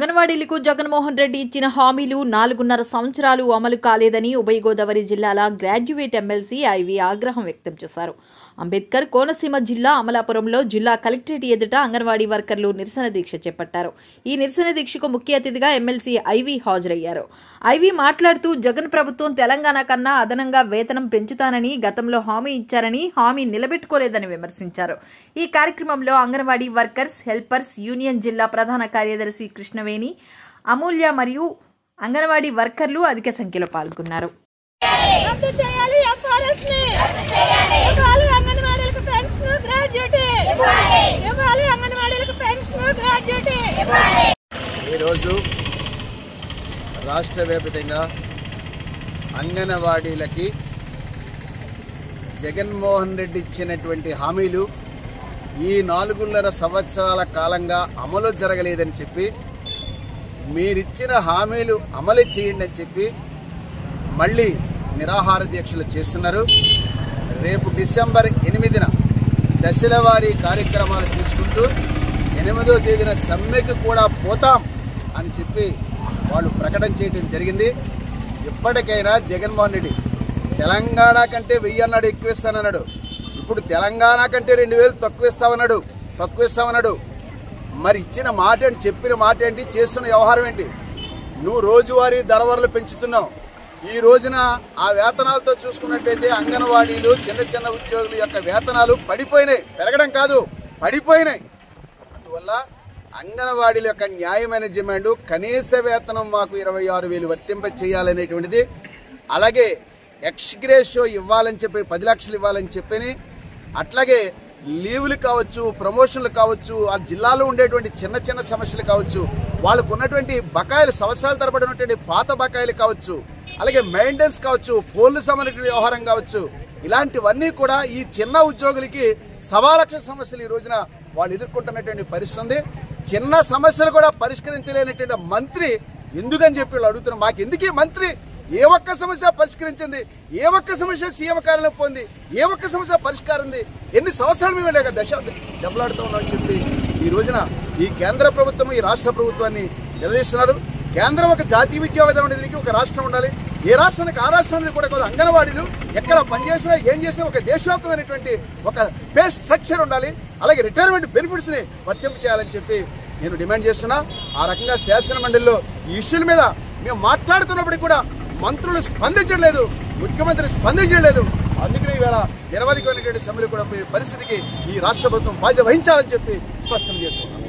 అంగన్వాడీలకు జగన్మోహన్ రెడ్డి ఇచ్చిన హామీలు నాలుగున్నర సంవత్సరాలు అమలు కాలేదని ఉభయ గోదావరి జిల్లాల గ్రాడ్యుయేట్ ఎమ్మెల్సీ ఐవి ఆగ్రహం వ్యక్తం చేశారు అంబేద్కర్ కోనసీమ జిల్లా అమలాపురంలో జిల్లా కలెక్టరేట్ ఎదుట అంగన్వాడీ వర్కర్లు నిరసన దీక్ష చేపట్టారు ఈ నిరసన దీక్షకు ముఖ్య అతిథిగా ఎమ్మెల్సీ ఐవి హాజరయ్యారు ఐవి మాట్లాడుతూ జగన్ ప్రభుత్వం తెలంగాణ కన్నా అదనంగా వేతనం పెంచుతానని గతంలో హామీ ఇచ్చారని హామీ నిలబెట్టుకోలేదని విమర్శించారు ఈ కార్యక్రమంలో అంగన్వాడీ వర్కర్స్ హెల్పర్స్ యూనియన్ జిల్లా ప్రధాన కార్యదర్శి కృష్ణవేణి అమూల్య మరియు అంగన్వాడీ వర్కర్లు అధిక సంఖ్యలో పాల్గొన్నారు రద్దు చేయాలి ఎఫ్ఆర్ఎస్ ని ఇవ్వాలి అంగన్వాడీలకు పెన్షన్ గ్రాడ్యుయేటీ ఇవ్వాలి అంగన్వాడీలకు పెన్షన్ గ్రాడ్యుయేటీ ఈరోజు రాష్ట్ర వ్యాప్తంగా అంగనవాడీలకి జగన్మోహన్ రెడ్డి ఇచ్చినటువంటి హామీలు ఈ నాలుగున్నర సంవత్సరాల కాలంగా అమలు జరగలేదని చెప్పి మీరిచ్చిన హామీలు అమలు చేయండి అని చెప్పి మళ్ళీ నిరాహార దీక్షలు చేస్తున్నారు రేపు డిసెంబర్ ఎనిమిదిన దశల వారీ కార్యక్రమాలు చేసుకుంటూ ఎనిమిదో తేదీన సమ్మెకు కూడా పోతాం అని చెప్పి వాళ్ళు ప్రకటన చేయడం జరిగింది ఇప్పటికైనా జగన్మోహన్ రెడ్డి తెలంగాణ కంటే వెయ్యి అన్నాడు ఎక్కువ ఇస్తానన్నాడు ఇప్పుడు తెలంగాణ కంటే రెండు వేలు తక్కువ ఇస్తామన్నాడు తక్కువ ఇస్తామన్నాడు మరి ఇచ్చిన మాట ఏంటి చెప్పిన మాట ఏంటి చేస్తున్న వ్యవహారం ఏంటి నువ్వు రోజువారీ ధరవరలు పెంచుతున్నావు ఈ రోజున ఆ వేతనాలతో చూసుకున్నట్టయితే అంగన్వాడీలు చిన్న చిన్న ఉద్యోగుల యొక్క వేతనాలు పడిపోయినాయి పెరగడం కాదు పడిపోయినాయి అందువల్ల అంగన్వాడీల యొక్క న్యాయమైన డిమాండ్ కనీస వేతనం మాకు ఇరవై ఆరు వేలు వర్తింప చేయాలనేటువంటిది అలాగే ఎక్స్గ్రేషో ఇవ్వాలని చెప్పి పది లక్షలు ఇవ్వాలని చెప్పని అట్లాగే లీవులు కావచ్చు ప్రమోషన్లు కావచ్చు ఆ జిల్లాలో ఉండేటువంటి చిన్న చిన్న సమస్యలు కావచ్చు వాళ్ళకు ఉన్నటువంటి బకాయిలు సంవత్సరాల తరబడి ఉన్నటువంటి పాత బకాయిలు కావచ్చు అలాగే మెయింటెనెన్స్ కావచ్చు పోలు సంబంధించిన వ్యవహారం కావచ్చు ఇలాంటివన్నీ కూడా ఈ చిన్న ఉద్యోగులకి సవా లక్ష సమస్యలు ఈ రోజున వాళ్ళు ఎదుర్కొంటున్నటువంటి పరిస్థితి ఉంది చిన్న సమస్యలు కూడా పరిష్కరించలేనటువంటి మంత్రి ఎందుకని చెప్పి వీళ్ళు అడుగుతున్నారు మాకు ఎందుకు ఈ మంత్రి ఏ ఒక్క సమస్య పరిష్కరించింది ఏ ఒక్క సమస్య సీఎం కార్యాలయం పొంది ఏ ఒక్క సమస్య పరిష్కారం ఉంది ఎన్ని సంవత్సరాలు మేము లేక దశ దెబ్బలాడుతూ ఉన్నామని చెప్పి ఈ రోజున ఈ కేంద్ర ప్రభుత్వం ఈ రాష్ట్ర ప్రభుత్వాన్ని నిలదీస్తున్నారు కేంద్రం ఒక జాతీయ విద్యా విధానం అనేది ఒక రాష్ట్రం ఉండాలి ఏ రాష్ట్రానికి ఆ రాష్ట్రం అనేది కూడా కాదు అంగన్వాడీలు ఎక్కడ పనిచేసినా ఏం చేసినా ఒక దేశవ్యాప్తమైనటువంటి ఒక పే స్ట్రక్చర్ ఉండాలి అలాగే రిటైర్మెంట్ బెనిఫిట్స్ని వర్తింపు చేయాలని చెప్పి నేను డిమాండ్ చేస్తున్నా ఆ రకంగా శాసన మండలిలో ఈ ఇష్యూల మీద మేము మాట్లాడుతున్నప్పటికీ కూడా మంత్రులు స్పందించడం లేదు ముఖ్యమంత్రి స్పందించడం లేదు అందుకనే ఈవేళ నిరవధికమైనటువంటి సమ్మెలు కూడా పోయే పరిస్థితికి ఈ రాష్ట్ర ప్రభుత్వం బాధ్యత వహించాలని చెప్పి స్పష్టం చేస్తున్నాం